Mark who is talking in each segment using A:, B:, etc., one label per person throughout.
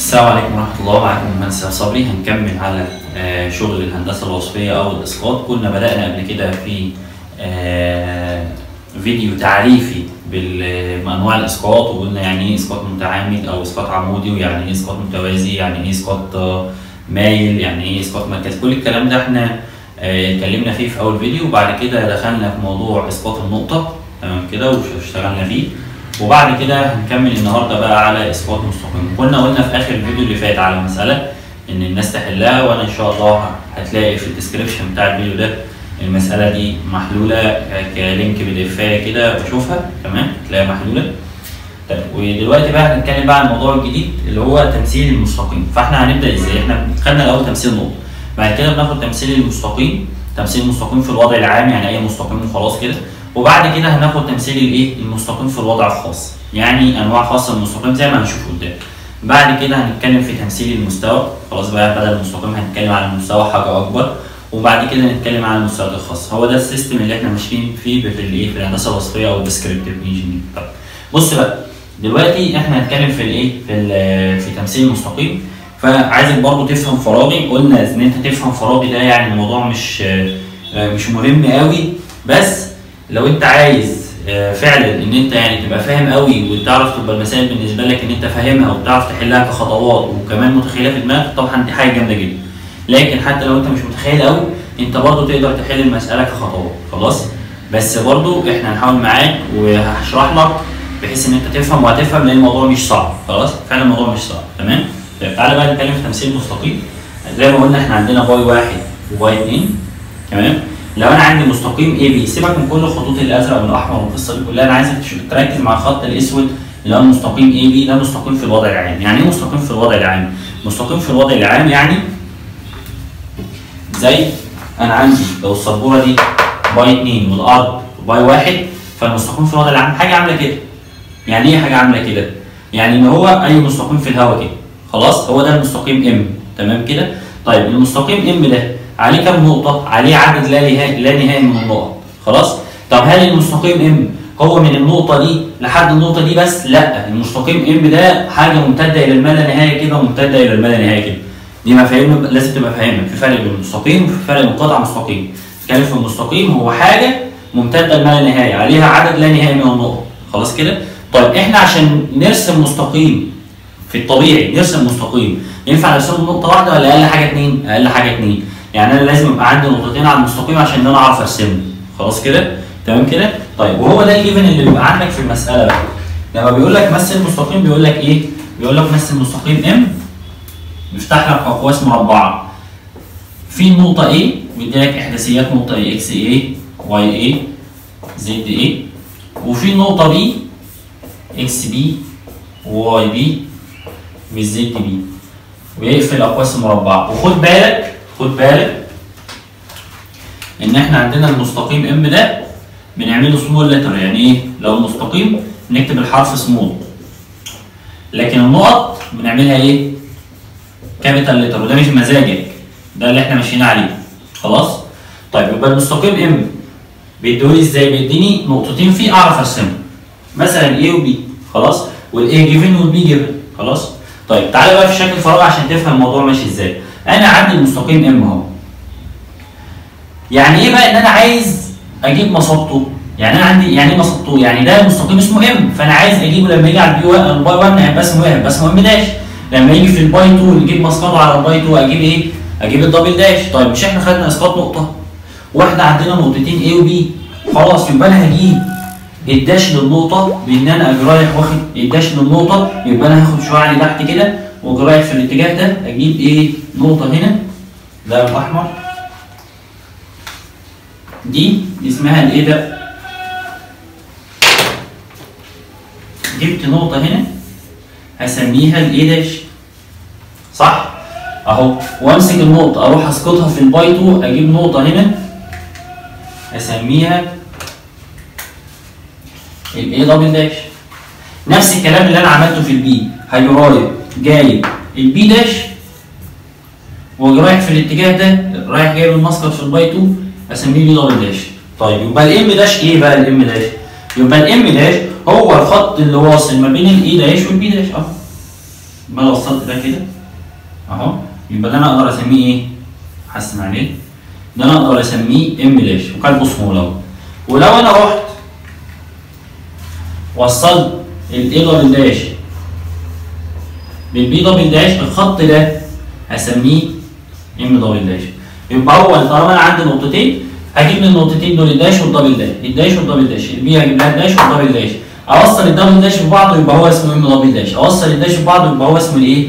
A: السلام عليكم ورحمة الله معكم مهندس صبري هنكمل على آه، شغل الهندسة الوصفية أو الإسقاط كنا بدأنا قبل كده في آه، فيديو تعريفي بأنواع الإسقاط وقلنا يعني إيه إسقاط متعامد أو إسقاط عمودي ويعني إيه إسقاط متوازي يعني إيه إسقاط آه، مايل يعني إيه إسقاط مركزي كل الكلام ده إحنا آه، اتكلمنا فيه في أول فيديو وبعد كده دخلنا في موضوع إسقاط النقطة تمام كده واشتغلنا فيه وبعد كده هنكمل النهارده بقى على اسقاط مستقيم كنا قلنا في اخر الفيديو اللي فات على مساله ان الناس تحلها وانا ان شاء الله هتلاقي في الديسكربشن بتاع الفيديو ده المساله دي محلوله كلينك بي دي اف كده بشوفها تمام هتلاقيها محلوله طيب ودلوقتي بقى هنتكلم بقى عن الموضوع الجديد اللي هو تمثيل المستقيم فاحنا هنبدا ازاي احنا خدنا الاول تمثيل نقطه بعد كده بناخد تمثيل المستقيم تمثيل المستقيم في الوضع العام يعني اي مستقيم وخلاص كده وبعد كده هناخد تمثيل الايه المستقيم في الوضع الخاص يعني انواع خاصه من المستقيم زي ما هنشوف قدام بعد كده هنتكلم في تمثيل المستوى خلاص بقى بدل المستقيم هنتكلم على المستوى حاجه اكبر وبعد كده نتكلم على المستوى الخاص هو ده السيستم اللي احنا ماشيين فيه في الايه في الهندسه الوصفيه او الديسكريبتيف انجينير طب بص بقى دلوقتي احنا هنتكلم في الايه في ال- في تمثيل المستقيم فعايزك برضو تفهم فراغي قلنا ان انت تفهم فراغي ده يعني الموضوع مش آه، مش مهم قوي بس لو انت عايز آه، فعلا ان انت يعني تبقى فاهم قوي وتعرف تبقى المسائل بالنسبه لك ان انت فاهمها وبتعرف تحلها كخطوات وكمان متخيلها في دماغك طبعا دي حاجه جامده جدا لكن حتى لو انت مش متخيل قوي انت برضو تقدر تحل المساله كخطوات خلاص بس برضو احنا هنحاول معاك وهشرح لك بحيث ان انت تفهم وهتفهم لان الموضوع مش صعب خلاص فعلا الموضوع مش صعب تمام طيب تعالى بقى نتكلم في تمثيل مستقيم زي ما قلنا احنا عندنا باي واحد وباي اتنين تمام لو انا عندي مستقيم اي بي سيبك من كل الخطوط الازرق والاحمر والقصه دي كلها انا عايزك تش- تركز مع الخط الاسود اللي هو المستقيم اي بي ده مستقيم في الوضع العام يعني ايه مستقيم في الوضع العام مستقيم في الوضع العام يعني زي انا عندي لو السبوره دي باي 2 والارض باي 1 فالمستقيم في الوضع العام حاجه عامله كده يعني ايه حاجه عامله كده يعني ان هو اي مستقيم في الهواء كده خلاص هو ده المستقيم ام تمام كده طيب المستقيم ام ده عليه كام نقطه عليه عدد لا نهائي لا نهائي من النقط خلاص طب هل المستقيم ام هو من النقطه دي لحد النقطه دي بس لا المستقيم ام ده حاجه ممتده الى الما لا نهايه كده وممتده الى الما لا نهايه كده دي مفاهيم لازم تبقى فاهمها في فرق بين المستقيم وفي فرق بين قطع مستقيم نتكلم في المستقيم هو حاجه ممتده لما لا نهايه عليها عدد لا نهائي من النقط خلاص كده طيب احنا عشان نرسم مستقيم في الطبيعي نرسم مستقيم ينفع نرسم نقطه واحده ولا اقل حاجه اتنين اقل حاجه اتنين يعني انا لازم يبقى عندي نقطتين على المستقيم عشان انا اعرف ارسمه خلاص كده تمام كده طيب وهو ده الجيفن اللي بيبقى عندك في المساله بقى لما بيقول لك مثل مستقيم بيقول لك ايه بيقول لك مثل مستقيم ام بيفتح لك اقواس مربعه في النقطه A بيدي لك احداثيات نقطه A اكس A واي A زد A وفي النقطه B اكس بي وواي بي بالزد بي ويقفل الاقواس المربعه وخد بالك خد بالك ان احنا عندنا المستقيم ام ده بنعمله سمول لتر يعني ايه لو المستقيم نكتب الحرف سمول لكن النقط بنعملها ايه كابيتال لتر وده مش مزاجك ده اللي احنا ماشيين عليه خلاص طيب يبقى المستقيم ام بيدوني ازاي بيديني نقطتين فيه اعرف ارسمهم مثلا A و B خلاص والاي جيفن والبي جيفن خلاص طيب تعالى بقى في شكل فراغ عشان تفهم الموضوع ماشي ازاي انا عندي المستقيم ام اهو يعني ايه بقى ان انا عايز اجيب مساطته يعني انا عندي يعني ايه مساطته يعني ده مستقيم اسمه ام فانا عايز اجيبه لما يجي على البي 1 الباي 1 هيبقى اسمه ايه هيبقى اسمه ام داش لما يجي في الباي 2 نجيب مسقطه على الباي 2 اجيب ايه اجيب الدبل داش طيب مش احنا خدنا اسقاط نقطه واحنا عندنا نقطتين A و B خلاص يبقى انا هجيب الداش للنقطة بإن أنا أجي رايح واخد الداش للنقطة يبقى أنا هاخد شعاع لتحت كده وأجي رايح في الاتجاه ده أجيب إيه نقطة هنا ده الأحمر دي دي اسمها الإيه ده جبت نقطة هنا هسميها الإيه داش صح؟ أهو وأمسك النقطة أروح أسقطها في الباي 2 أجيب نقطة هنا أسميها الاي دبل داش نفس الكلام اللي انا عملته في البي هاجي رايح جايب البي داش واجي رايح في الاتجاه ده رايح جايب المسقط في الباي 2 اسميه بي دبل داش طيب يبقى الام داش ايه بقى الام داش؟ يبقى الام داش هو الخط اللي واصل ما بين الاي داش والبي داش اهو ما لو وصلت ده كده اهو يبقى ده انا اقدر اسميه ايه؟ حسن عليه ده انا اقدر اسميه ام داش وكان اسمه لو ولو انا رحت وصلت الاي دبل داش بالبي دبل داش الخط ده هسميه ام دبل داش يبقى هو طالما انا عندي نقطتين هجيب من النقطتين دول الداش والدبل داش الداش والدبل داش البي هجيب لها الداش والدبل داش اوصل الدبل داش ببعضه يبقى هو اسمه ام دبل داش اوصل الداش ببعضه يبقى هو اسمه الايه؟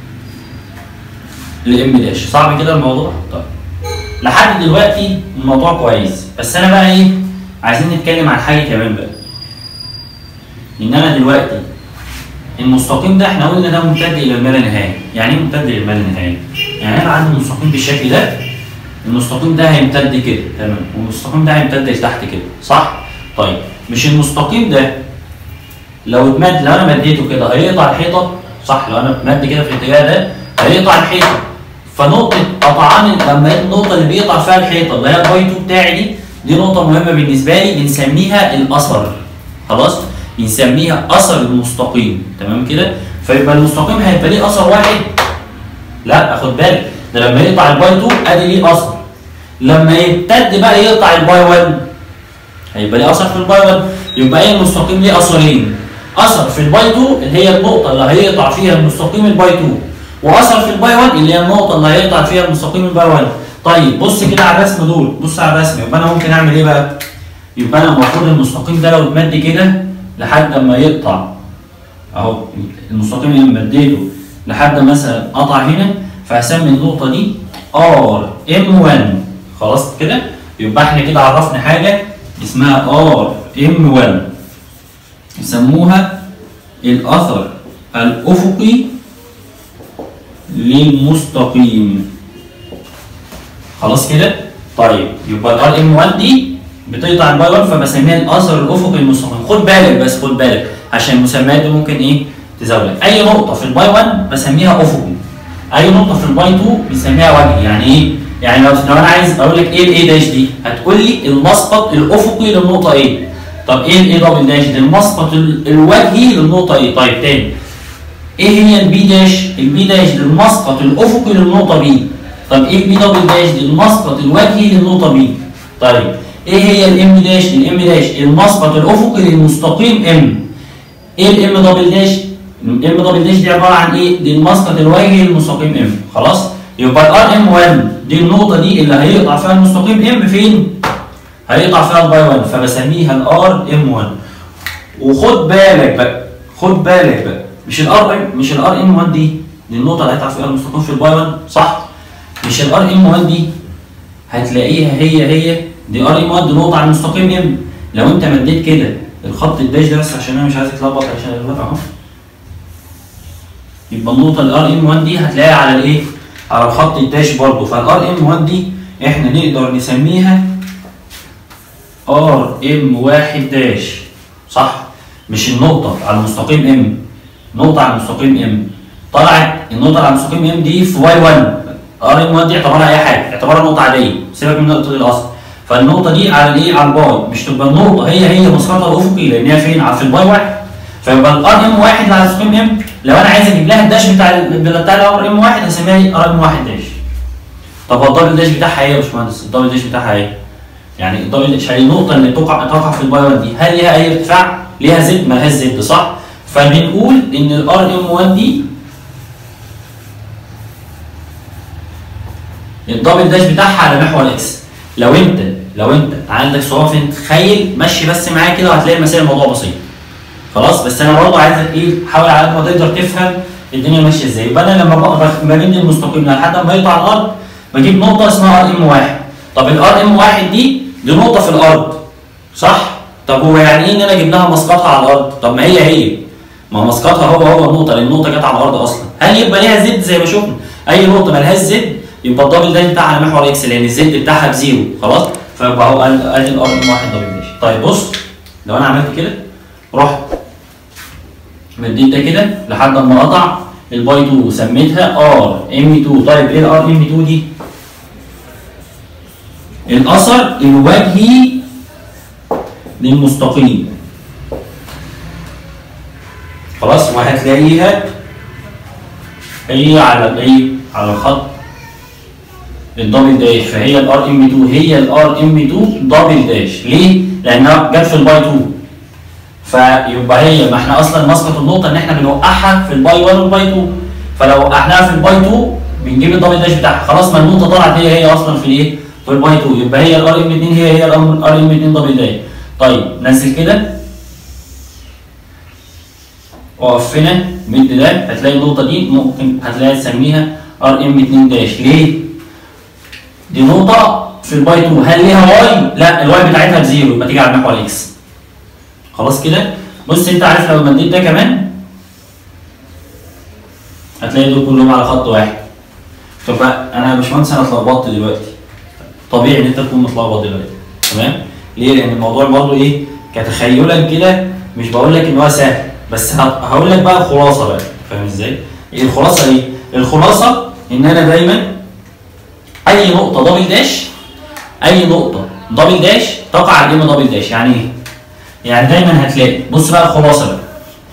A: الام داش صعب كده الموضوع؟ طيب لحد دلوقتي الموضوع كويس بس انا بقى ايه؟ عايزين نتكلم عن حاجه كمان بقى ان انا دلوقتي المستقيم ده احنا قلنا ده ممتد الى ما لا نهايه يعني ايه ممتد الى ما لا نهايه؟ يعني انا عندي مستقيم بالشكل ده المستقيم ده هيمتد كده تمام والمستقيم ده هيمتد لتحت كده صح؟ طيب مش المستقيم ده لو اتمد لو انا مديته كده هيقطع الحيطه صح لو انا اتمد كده في الاتجاه ده هيقطع الحيطه فنقطه قطعان لما النقطه اللي بيقطع فيها الحيطه اللي هي الباي 2 بتاعي دي دي نقطه مهمه بالنسبه لي بنسميها الاثر خلاص بنسميها اثر المستقيم تمام كده فيبقى المستقيم هيبقى ليه اثر واحد لا خد بالك ده لما يقطع الباي 2 ادي ليه اثر لما يمتد بقى يقطع الباي 1 هيبقى ليه اثر في الباي 1 يبقى ايه المستقيم ليه اثرين اثر في الباي 2 اللي هي النقطه اللي هيقطع فيها المستقيم الباي 2 واثر في الباي 1 اللي هي النقطه اللي هيقطع فيها المستقيم الباي 1 طيب بص كده على الرسم دول بص على الرسم يبقى انا ممكن اعمل ايه بقى يبقى انا المفروض المستقيم ده لو اتمد كده لحد ما يقطع اهو المستقيم اللي مديته لحد مثلا قطع هنا فهسمي النقطه دي ار ام 1 خلاص كده يبقى احنا كده عرفنا حاجه اسمها ار ام 1 يسموها الاثر الافقي للمستقيم خلاص كده طيب يبقى الار ام 1 دي بتقطع الباي 1 فبسميها الاثر الافقي للمستقيم خد بالك بس خد بالك عشان المسميات دي ممكن ايه تزاولك اي نقطه في الباي 1 بسميها افقي اي نقطه في الباي 2 بنسميها وجهي يعني ايه يعني لو لو انا عايز اقول لك ايه الاي داش دي هتقول لي المسقط الافقي للنقطه ايه طب ايه الاي دبل داش دي المسقط ال- الوجهي للنقطه ايه طيب تاني ايه هي البي داش البي داش دي المسقط الافقي للنقطه بي طب ايه البي دبل داش دي المسقط الوجهي للنقطه بي طيب ايه هي الام داش الام داش المسقط الافقي للمستقيم ام ايه الام دبل داش الام دبل داش دي عباره عن ايه دي المسقط الوجهي للمستقيم ام خلاص يبقى الار ام 1 دي النقطه دي اللي هيقطع فيها المستقيم ام فين هيقطع فيها الباي 1 فبسميها الار ام 1 وخد بالك بقى خد بالك بقى مش الار ام مش الار ام 1 دي دي النقطه اللي هيقطع فيها المستقيم في الباي 1 صح مش الار ام 1 دي هتلاقيها هي هي دي ار ام 1 دي نقطه على المستقيم ام لو انت مديت كده الخط الداش ده بس عشان انا مش عايز اتلخبط عشان الغلط اهو يبقى النقطه الار ام 1 دي هتلاقيها على الايه على الخط الداش برضه فالار ام 1 دي احنا نقدر نسميها ار ام 1 داش صح مش النقطه على المستقيم ام نقطه على المستقيم ام طلعت النقطه على المستقيم ام دي في واي 1 ار ام 1 دي اعتبرها اي حاجه اعتبرها نقطه عاديه سيبك من نقطه الاصل فالنقطه دي على الايه على الباي مش تبقى النقطه هي هي مسقطها الافقي لان هي فين على في الباي 1 فيبقى الار ام 1 على المستقيم ام لو انا عايز اجيب لها الداش بتاع ال- بتاع الار ام 1 هسميها ار ام 1 داش طب هو الدبل داش بتاعها ايه يا باشمهندس الدبل داش بتاعها ايه يعني الدبل داش يعني النقطه اللي تقع تقع في الباي 1 دي هل ليها اي ارتفاع ليها زد مالهاش زد صح فبنقول ان الار ام 1 دي الدبل داش بتاعها على محور اكس لو انت لو انت عندك صعوبه في تخيل مشي بس معايا كده وهتلاقي مسائل الموضوع بسيط خلاص بس انا برضه عايزك ايه حاول على قد ما تقدر تفهم الدنيا ماشيه ازاي يبقى انا لما بقى ما بين المستقيم لحد ما يقطع الارض بجيب نقطه اسمها ار ام 1 طب الار ام 1 دي دي نقطه في الارض صح طب هو يعني ايه ان انا اجيب لها مسقطها على الارض طب ما هي هي ما هو مسقطها هو هو النقطه لان النقطه جت على الارض اصلا هل يبقى ليها زد زي ما شفنا اي نقطه مالهاش زد يبقى الدبل داش بتاعها على محور اكس لان الزد بتاعها بزيرو خلاص فيبقى هو ادي ادي الار ام 1 دبل داش طيب بص لو انا عملت كده رحت مديت ده كده لحد ما قطع الباي 2 سميتها ار ام 2 طيب ايه الار ام 2 دي؟ الاثر الوجهي للمستقيم خلاص وهتلاقيها هي على الايه على الخط الدبل داش فهي الار ام 2 هي الار ام 2 دبل داش ليه؟ لانها جت في الباي 2 فيبقى هي ما احنا اصلا مسقط النقطه ان احنا بنوقعها في الباي 1 والباي 2 فلو وقعناها في الباي 2 بنجيب الدبل داش بتاعها خلاص ما النقطه طلعت هي هي اصلا في الايه؟ في الباي 2 يبقى هي الار ام 2 هي هي الار ام 2 دبل داش طيب نزل كده اقف هنا مد ده هتلاقي النقطه دي ممكن هتلاقيها تسميها ار ام 2 داش ليه؟ دي نقطه في الباي 2 هل ليها واي؟ لا الواي بتاعتها بزيرو يبقى تيجي على المحور اكس خلاص كده بص انت عارف لو مديت ده كمان هتلاقي دول كلهم على خط واحد طب انا يا باشمهندس انا اتلخبطت دلوقتي طبيعي ان انت تكون متلخبط دلوقتي تمام ليه لان الموضوع برضه ايه كتخيلا كده مش بقول لك ان هو سهل بس ه- هقول لك بقى الخلاصه بقى فاهم ازاي ايه الخلاصه ايه الخلاصه ان انا دايما اي نقطه دبل داش اي نقطه دبل داش تقع على الام دبل داش يعني ايه يعني دايما هتلاقي بص بقى الخلاصه بقى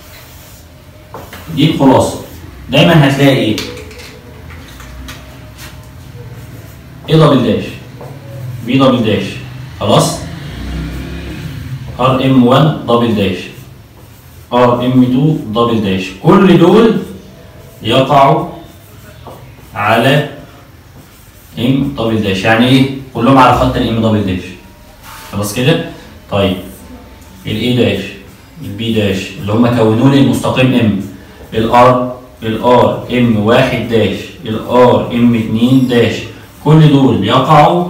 A: دي الخلاصه دايما هتلاقي ايه ايه دبل داش بي دبل داش خلاص ار ام 1 دبل داش ار ام 2 دبل داش كل دول يقعوا على ام دبل داش يعني ايه كلهم على خط الام دبل داش خلاص كده طيب الاي داش البي داش اللي هم كونوا لي المستقيم ام الار الار ام واحد داش الار ام اتنين داش كل دول يقعوا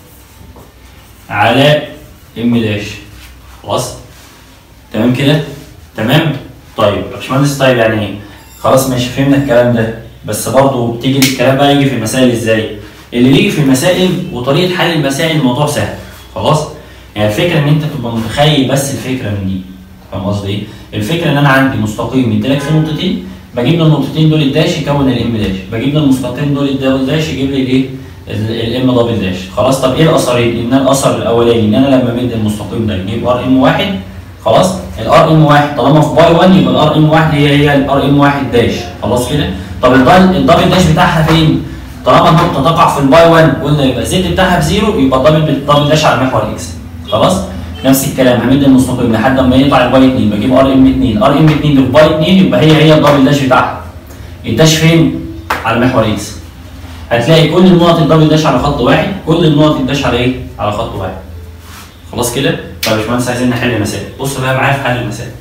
A: على ام داش خلاص تمام كده تمام طيب يا باشمهندس طيب يعني ايه خلاص ماشي فهمنا الكلام ده بس برضه بتيجي الكلام بقى يجي في المسائل ازاي اللي بيجي في المسائل وطريقه حل المسائل الموضوع سهل خلاص يعني الفكره ان انت تبقى متخيل بس الفكره من دي فاهم قصدي ايه الفكره ان انا عندي مستقيم مديلك في نقطتين بجيب له النقطتين دول الداش يكون الام داش بجيب له المستقيم دول الدبل داش يجيب لي الايه الام دبل داش خلاص طب ايه الاثرين ان الاثر الاولاني ان انا لما مد المستقيم ده يجيب ار ام واحد خلاص الار ام واحد طالما في باي 1 يبقى الار ام واحد هي هي الار ام واحد داش خلاص كده طب الدبل الدبل داش بتاعها فين؟ طالما النقطه تقع في الباي 1 قلنا يبقى الزد بتاعها بزيرو يبقى الدبل الدبل داش على محور اكس خلاص نفس الكلام همد المستقيم لحد ما يطلع الباي 2 بجيب ار ام 2 ار ام 2 دي في باي 2 يبقى هي هي الدبل داش بتاعها الداش فين؟ على محور اكس هتلاقي كل النقط الدبل داش على خط واحد كل النقط الداش على ايه؟ على خط واحد خلاص كده؟ طب يا باشمهندس عايزين نحل مسائل بص بقى معايا في حل المسائل